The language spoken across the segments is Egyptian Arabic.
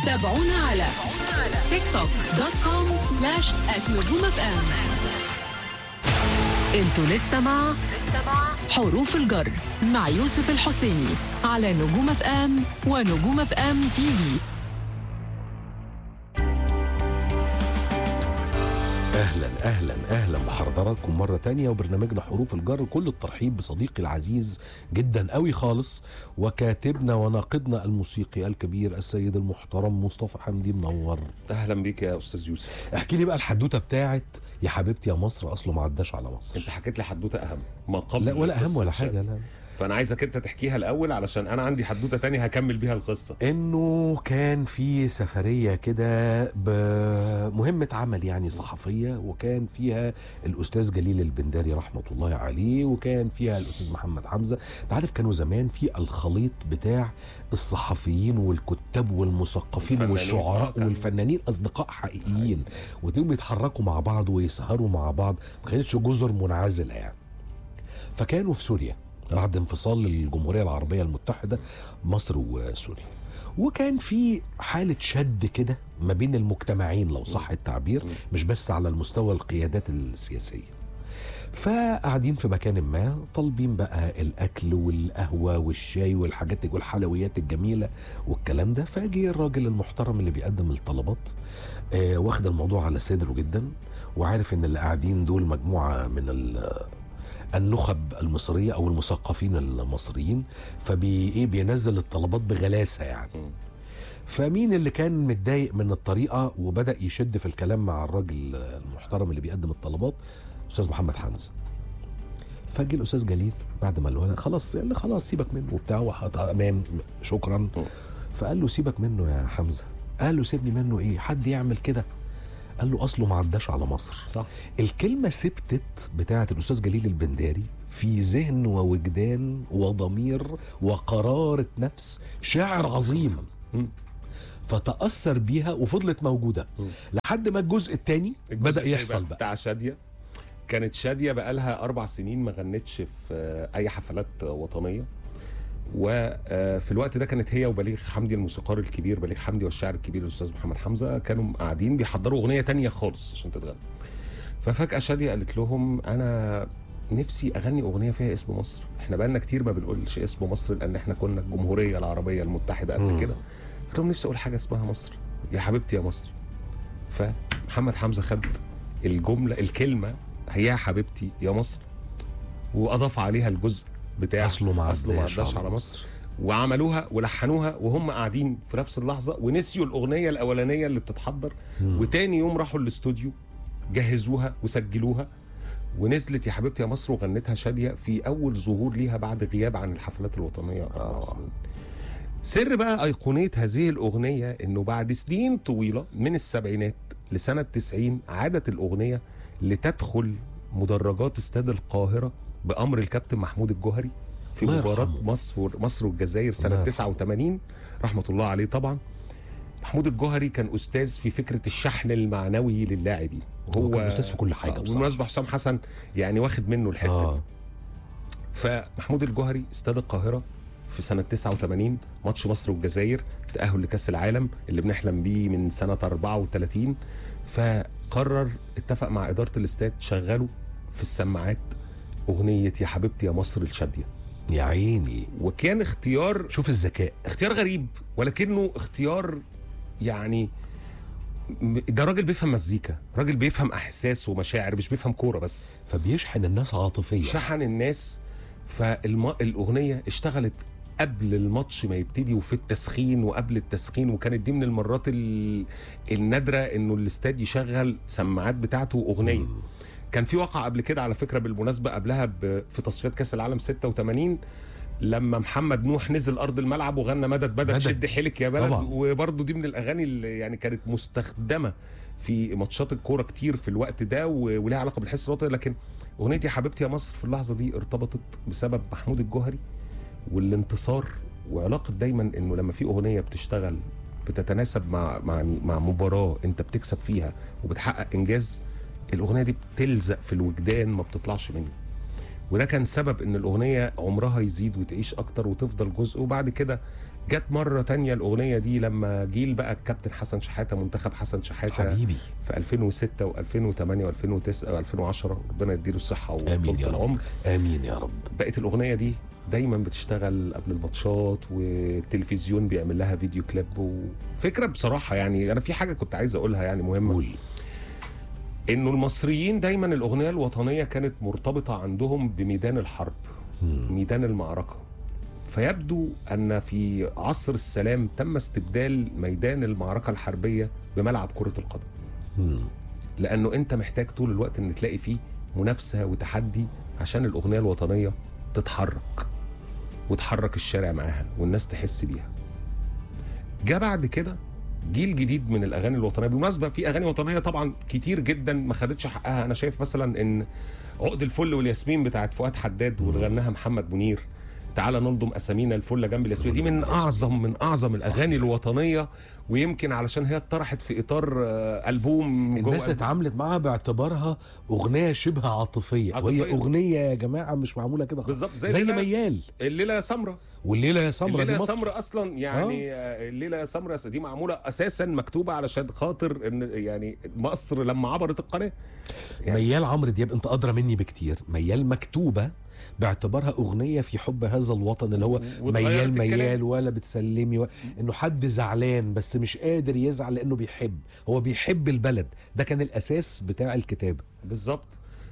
تابعونا على تيك توك دوت كوم سلاش نجوم اف ام انتوا لسه مع حروف الجر مع يوسف الحسيني على نجوم اف ام ونجوم اف ام تي في اهلا اهلا اهلا بحضراتكم مره تانية وبرنامجنا حروف الجر كل الترحيب بصديقي العزيز جدا قوي خالص وكاتبنا وناقدنا الموسيقي الكبير السيد المحترم مصطفى حمدي منور اهلا بيك يا استاذ يوسف احكي لي بقى الحدوته بتاعت يا حبيبتي يا مصر اصله ما عداش على انت مصر حكيت لي حدوته اهم ما قبل لا ولا اهم القصة ولا عشان- حاجه لا فانا عايزك انت تحكيها الاول علشان انا عندي حدوته تانية هكمل بيها القصه انه كان في سفريه كده بمهمه عمل يعني صحفيه وكان فيها الاستاذ جليل البنداري رحمه الله عليه وكان فيها الاستاذ محمد حمزه انت عارف كانوا زمان في الخليط بتاع الصحفيين والكتاب والمثقفين الفنانين. والشعراء آه، كان- والفنانين اصدقاء حقيقيين وتلاقيهم يتحركوا مع بعض ويسهروا مع بعض ما كانتش جزر منعزله يعني فكانوا في سوريا بعد انفصال الجمهورية العربية المتحدة مصر وسوريا وكان في حالة شد كده ما بين المجتمعين لو صح التعبير مش بس على المستوى القيادات السياسية فقاعدين في مكان ما طالبين بقى الاكل والقهوه والشاي والحاجات والحلويات الجميله والكلام ده فجي الراجل المحترم اللي بيقدم الطلبات آه واخد الموضوع على صدره جدا وعارف ان اللي قاعدين دول مجموعه من ال- النخب المصريه او المثقفين المصريين فبي ايه بينزل الطلبات بغلاسه يعني فمين اللي كان متضايق من الطريقه وبدا يشد في الكلام مع الراجل المحترم اللي بيقدم الطلبات استاذ محمد حمزه فجي الاستاذ جليل بعد ما الولد خلاص يعني خلاص سيبك منه وبتاع وحط امام شكرا فقال له سيبك منه يا حمزه قال له سيبني منه ايه حد يعمل كده قال له اصله ما عداش على مصر صح الكلمة ثبتت بتاعة الأستاذ جليل البنداري في ذهن ووجدان وضمير وقرارة نفس شاعر عظيم مم. فتأثر بيها وفضلت موجودة لحد ما الجزء الثاني بدأ الجزء يحصل التاني بقى بتاع شاديه كانت شاديه بقى لها اربع سنين ما غنتش في آه، اي حفلات وطنيه وفي الوقت ده كانت هي وبليغ حمدي الموسيقار الكبير بليغ حمدي والشاعر الكبير الاستاذ محمد حمزه كانوا قاعدين بيحضروا اغنيه تانية خالص عشان تتغنى ففجاه شاديه قالت لهم انا نفسي اغني اغنيه فيها اسم مصر احنا بقالنا كتير ما بنقولش اسم مصر لان احنا كنا الجمهوريه العربيه المتحده قبل كده قلت لهم نفسي اقول حاجه اسمها مصر يا حبيبتي يا مصر فمحمد حمزه خد الجمله الكلمه يا حبيبتي يا مصر واضاف عليها الجزء بتاع أصله ما اصله ما عداش عداش على على مصر وعملوها ولحنوها وهم قاعدين في نفس اللحظه ونسيوا الاغنيه الاولانيه اللي بتتحضر وتاني يوم راحوا الاستوديو جهزوها وسجلوها ونزلت يا حبيبتي يا مصر وغنتها شاديه في اول ظهور ليها بعد غياب عن الحفلات الوطنيه اربع سنين سر بقى أيقونية هذه الأغنية إنه بعد سنين طويلة من السبعينات لسنة 90 عادت الأغنية لتدخل مدرجات استاد القاهرة بأمر الكابتن محمود الجوهري في الله مباراة يرحمه. مصر مصر والجزائر سنة الله 89 رحمة الله عليه طبعا محمود الجوهري كان أستاذ في فكرة الشحن المعنوي للاعبين هو كان أستاذ في كل حاجة آه، بصراحة. بالمناسبة حسام حسن يعني واخد منه الحتة دي آه. فمحمود الجوهري استاد القاهره في سنه 89 ماتش مصر والجزائر تاهل لكاس العالم اللي بنحلم بيه من سنه 34 فقرر اتفق مع اداره الاستاد شغلوا في السماعات اغنيه يا حبيبتي يا مصر الشاديه يا عيني وكان اختيار شوف الذكاء اختيار غريب ولكنه اختيار يعني م- ده راجل بيفهم مزيكا راجل بيفهم احساس ومشاعر مش بيفهم كوره بس فبيشحن الناس عاطفيا شحن الناس فالاغنيه اشتغلت قبل الماتش ما يبتدي وفي التسخين وقبل التسخين وكانت دي من المرات ال- النادره انه الاستاد يشغل سماعات بتاعته اغنيه كان في واقع قبل كده على فكره بالمناسبه قبلها ب- في تصفيات كاس العالم 86 لما محمد نوح نزل ارض الملعب وغنى مدد بدد مدد. شد حيلك يا بلد طبعا. وبرضه دي من الاغاني اللي يعني كانت مستخدمه في ماتشات الكوره كتير في الوقت ده و- ولها علاقه بالحس الوطني لكن اغنيه يا حبيبتي يا مصر في اللحظه دي ارتبطت بسبب محمود الجوهري والانتصار وعلاقه دايما انه لما في اغنيه بتشتغل بتتناسب مع مع مع مباراه انت بتكسب فيها وبتحقق انجاز الاغنيه دي بتلزق في الوجدان ما بتطلعش منه وده كان سبب ان الاغنيه عمرها يزيد وتعيش اكتر وتفضل جزء وبعد كده جت مره تانية الاغنيه دي لما جيل بقى الكابتن حسن شحاته منتخب حسن شحاته حبيبي في 2006 و2008 و2009 و2010 ربنا يديله الصحه امين وطولة يا رب العمر امين يا رب بقت الاغنيه دي دايما بتشتغل قبل الماتشات والتلفزيون بيعمل لها فيديو كليب وفكره بصراحه يعني انا في حاجه كنت عايز اقولها يعني مهمه قول انه المصريين دايما الاغنيه الوطنيه كانت مرتبطه عندهم بميدان الحرب ميدان المعركه فيبدو ان في عصر السلام تم استبدال ميدان المعركه الحربيه بملعب كره القدم مم. لانه انت محتاج طول الوقت ان تلاقي فيه منافسه وتحدي عشان الاغنيه الوطنيه تتحرك وتحرك الشارع معاها والناس تحس بيها جاء بعد كده جيل جديد من الاغاني الوطنيه بالمناسبه في اغاني وطنيه طبعا كتير جدا ما خدتش حقها انا شايف مثلا ان عقد الفل والياسمين بتاعت فؤاد حداد واللي غناها محمد منير تعالى نلضم اسامينا الفله جنب الياسمين دي من اعظم من اعظم الاغاني الوطنيه ويمكن علشان هي اتطرحت في اطار آه، البوم جوه الناس ألبوم. اتعاملت معاها باعتبارها اغنيه شبه عاطفيه, عاطفية. وهي اغنيه يا جماعه مش معموله كده خالص. بالظبط زي زي, الليلة يا ميال الليله يا سمره والليله يا سمره الليله دي يا مصر سمره اصلا يعني آه. الليله يا سمره دي معموله اساسا مكتوبه علشان خاطر ان يعني مصر لما عبرت القناه يعني- ميال عمرو دياب انت ادرى مني بكتير ميال مكتوبه باعتبارها اغنيه في حب هذا الوطن اللي هو واتغيرت ميال الكلام. ميال ولا بتسلمي و... انه حد زعلان بس مش قادر يزعل لانه بيحب هو بيحب البلد ده كان الاساس بتاع الكتابه بالظبط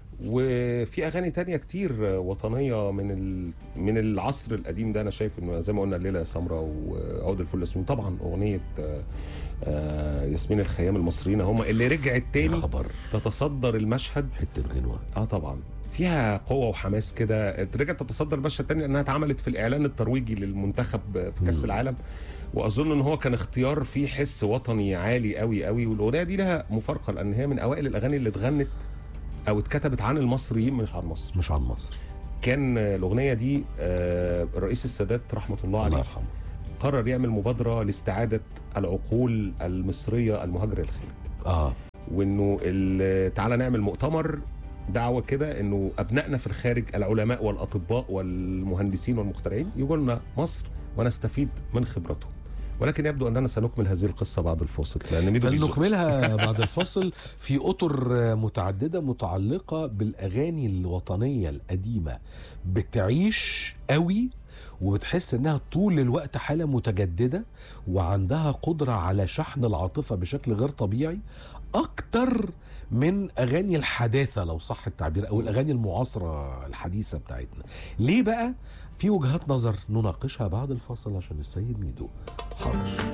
وفي اغاني تانية كتير وطنيه من ال... من العصر القديم ده انا شايف انه زي ما قلنا الليله يا سمره وعود الفل ياسمين طبعا اغنيه آه، آه، ياسمين الخيام المصريين هم اللي رجعت يا تاني خبر تتصدر المشهد حته غنوه اه طبعا فيها قوه وحماس كده رجعت تتصدر المشهد تاني لانها اتعملت في الاعلان الترويجي للمنتخب في كاس العالم واظن ان هو كان اختيار فيه حس وطني عالي قوي قوي والاغنيه دي لها مفارقه لان هي من اوائل الاغاني اللي اتغنت او اتكتبت عن المصريين مش عن مصر مش عن مصر كان الاغنيه دي آه، الرئيس السادات رحمه الله الله عليه يرحمه قرر يعمل مبادره لاستعاده العقول المصريه المهاجره للخارج اه وانه ال- تعالى نعمل مؤتمر دعوه كده انه ابنائنا في الخارج العلماء والاطباء والمهندسين والمخترعين يجوا لنا مصر ونستفيد من خبرتهم ولكن يبدو اننا سنكمل هذه القصه بعد الفاصل لان ميدو بيزق. فلنكملها بعد الفصل في اطر متعدده متعلقه بالاغاني الوطنيه القديمه بتعيش قوي وبتحس انها طول الوقت حاله متجدده وعندها قدره على شحن العاطفه بشكل غير طبيعي اكتر من اغاني الحداثه لو صح التعبير او الاغاني المعاصره الحديثه بتاعتنا ليه بقى في وجهات نظر نناقشها بعد الفاصل عشان السيد ميدو حاضر